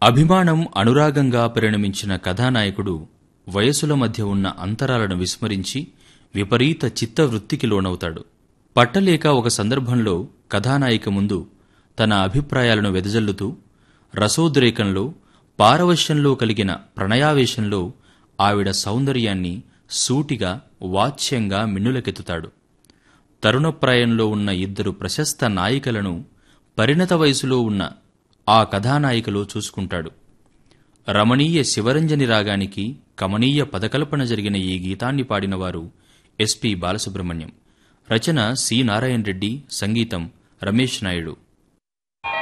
అభిమానం అనురాగంగా పరిణమించిన కథానాయకుడు వయసుల మధ్య ఉన్న అంతరాలను విస్మరించి విపరీత చిత్తవృత్తికి లోనవుతాడు పట్టలేక ఒక సందర్భంలో కథానాయిక ముందు తన అభిప్రాయాలను వెదజల్లుతూ రసోద్రేకంలో పారవశ్యంలో కలిగిన ప్రణయావేశంలో ఆవిడ సౌందర్యాన్ని సూటిగా వాచ్యంగా మిన్నులకెత్తుతాడు తరుణప్రాయంలో ఉన్న ఇద్దరు ప్రశస్త నాయికలను పరిణత వయసులో ఉన్న ఆ కథానాయికలో చూసుకుంటాడు రమణీయ శివరంజని రాగానికి కమనీయ పదకల్పన జరిగిన ఈ గీతాన్ని పాడినవారు ఎస్పి బాలసుబ్రహ్మణ్యం రచన సి నారాయణ రెడ్డి సంగీతం రమేష్ నాయుడు